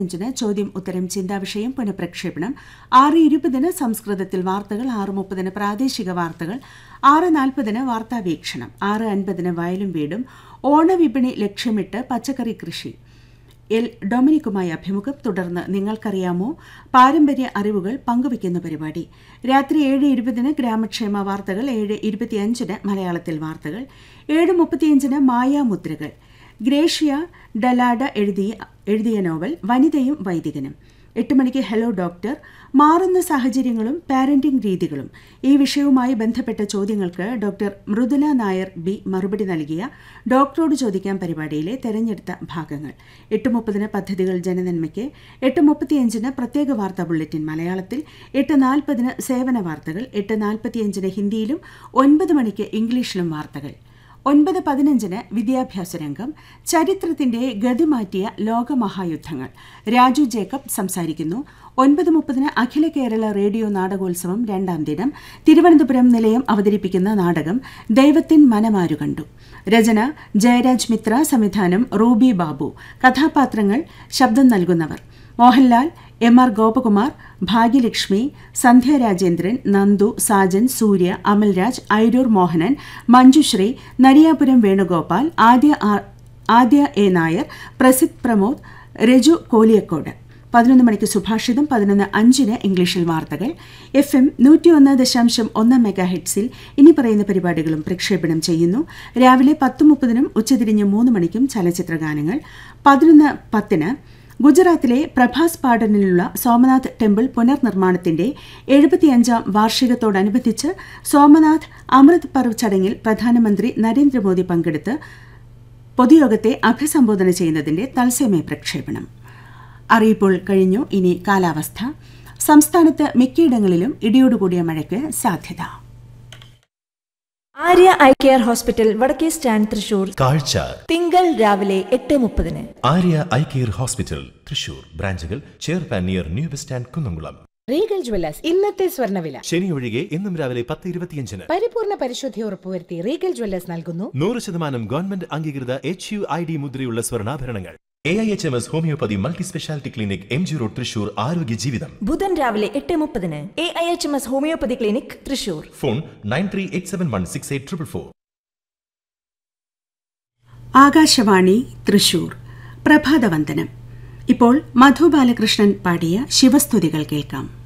അഞ്ചിന് ചോദ്യം ഉത്തരം ചിന്താവിഷയം പുനഃപ്രക്ഷേപണം ആറ് ഇരുപതിന് സംസ്കൃതത്തിൽ വാർത്തകൾ ആറ് മുപ്പതിന് പ്രാദേശിക വാർത്തകൾ ആറ് നാൽപ്പതിന് വാർത്താവീക്ഷണം ആറ് അൻപതിന് വയലും വീടും ഓണവിപണി ലക്ഷ്യമിട്ട് പച്ചക്കറി കൃഷി എൽ ഡൊമിനിക്കുമായി അഭിമുഖം തുടർന്ന് നിങ്ങൾക്കറിയാമോ പാരമ്പര്യ അറിവുകൾ പങ്കുവയ്ക്കുന്ന പരിപാടി രാത്രി ഏഴ് ഇരുപതിന് ഗ്രാമക്ഷേമ വാർത്തകൾ ഏഴ് ഇരുപത്തിയഞ്ചിന് മലയാളത്തിൽ വാർത്തകൾ ഏഴ് മുപ്പത്തിയഞ്ചിന് മായാമുദ്രകൾ ഗ്രേഷ്യ ഡലാഡ എഴുതിയ എഴുതിയ നോവൽ വനിതയും വൈദികനും എട്ട് മണിക്ക് ഹലോ ഡോക്ടർ മാറുന്ന സാഹചര്യങ്ങളും പാരന്റിംഗ് രീതികളും ഈ വിഷയവുമായി ബന്ധപ്പെട്ട ചോദ്യങ്ങൾക്ക് ഡോക്ടർ മൃദുല നായർ ബി മറുപടി നൽകിയ ഡോക്ടറോട് ചോദിക്കാൻ പരിപാടിയിലെ തെരഞ്ഞെടുത്ത ഭാഗങ്ങൾ എട്ട് മുപ്പതിന് പദ്ധതികൾ ജനനന്മയ്ക്ക് എട്ട് മുപ്പത്തിയഞ്ചിന് പ്രത്യേക വാർത്താ ബുള്ളറ്റിൻ മലയാളത്തിൽ എട്ട് നാൽപ്പതിന് സേവന വാർത്തകൾ എട്ട് നാൽപ്പത്തിയഞ്ചിന് ഹിന്ദിയിലും ഒൻപത് മണിക്ക് ഇംഗ്ലീഷിലും വാർത്തകൾ ഒൻപത് പതിനഞ്ചിന് വിദ്യാഭ്യാസ രംഗം ചരിത്രത്തിന്റെ ഗതിമാറ്റിയ ലോകമഹായുദ്ധങ്ങൾ രാജു ജേക്കബ് സംസാരിക്കുന്നു ഒൻപത് മുപ്പതിന് അഖില കേരള റേഡിയോ നാടകോത്സവം രണ്ടാം ദിനം തിരുവനന്തപുരം നിലയം അവതരിപ്പിക്കുന്ന നാടകം ദൈവത്തിൻ മനമാരു കണ്ടു രചന ജയരാജ് മിത്ര സംവിധാനം റൂബി ബാബു കഥാപാത്രങ്ങൾ ശബ്ദം നൽകുന്നവർ മോഹൻലാൽ എം ആർ ഗോപകുമാർ ഭാഗ്യലക്ഷ്മി സന്ധ്യ രാജേന്ദ്രൻ നന്ദു സാജൻ സൂര്യ അമൽരാജ് ഐരൂർ മോഹനൻ മഞ്ജുശ്രീ നരിയാപുരം വേണുഗോപാൽ ആദ്യ ആർ- ആദ്യ എ നായർ പ്രസിദ് പ്രമോദ് രജു കോലിയക്കോട് പതിനൊന്ന് മണിക്ക് സുഭാഷിതം പതിനൊന്ന് അഞ്ചിന് ഇംഗ്ലീഷിൽ വാർത്തകൾ എഫ് എം നൂറ്റിയൊന്ന് ദശാംശം ഒന്ന് മെഗാ ഹെഡ്സിൽ ഇനി പറയുന്ന പരിപാടികളും പ്രക്ഷേപണം ചെയ്യുന്നു രാവിലെ പത്ത് മുപ്പതിനും ഉച്ചതിരിഞ്ഞ് മൂന്ന് മണിക്കും ചലച്ചിത്ര ഗാനങ്ങൾ പതിനൊന്ന് പത്തിന് ഗുജറാത്തിലെ പ്രഭാസ് പാടനിലുള്ള സോമനാഥ് ടെമ്പിൾ പുനർനിർമ്മാണത്തിന്റെ എഴുപത്തിയഞ്ചാം വാർഷികത്തോടനുബന്ധിച്ച് സോമനാഥ് അമൃത് പർവ് ചടങ്ങിൽ പ്രധാനമന്ത്രി നരേന്ദ്രമോദി പങ്കെടുത്ത് പൊതുയോഗത്തെ അഭിസംബോധന ചെയ്യുന്നതിന്റെ തത്സമയ പ്രക്ഷേപണം അറിയിപ്പോൾ കഴിഞ്ഞു ഇനി കാലാവസ്ഥ സംസ്ഥാനത്ത് മിക്കയിടങ്ങളിലും ഇടിയോടുകൂടിയ മഴയ്ക്ക് സാധ്യത ആര്യ ഐ കെയർ ഹോസ്പിറ്റൽ വടക്കേ സ്റ്റാൻഡ് തൃശൂർ കാഴ്ച തിങ്കൾ രാവിലെ എട്ട് മുപ്പതിന് Arya eye care hospital Thrissur ബ്രാഞ്ചുകൾ ചേർപ്പാൻ near new bus stand Kunnamkulam Regal Jewellers ഇന്നത്തെ സ്വർണ്ണവില ശനി ഒഴികെ ഇന്നും രാവിലെ പത്ത് ഇരുപത്തിയഞ്ചിന് പരിപൂർണ പരിശുദ്ധി ഉറപ്പുവരുത്തി റീഗൽ ജ്വല്ലേഴ്സ് നൽകുന്നു നൂറ് ശതമാനം ഗവൺമെന്റ് അംഗീകൃത എച്ച് യു ഐ ഡി മുദ്രയുള്ള സ്വർണ്ണാഭരണങ്ങൾ A I H M S homoeopathy multi speciality clinic M G road Thrissur ആരോഗ്യ ജീവിതം ബുധൻ രാവിലെ എട്ട് മുപ്പതിന് A I H M S homoeopathy clinic Thrissur phone nine three eight seven one six eight triple four Akashvani Thrissur പ്രഭാതവന്ദനം ഇപ്പോൾ മധു ബാലകൃഷ്ണൻ പാടിയ ശിവസ്തുതികൾ കേൾക്കാം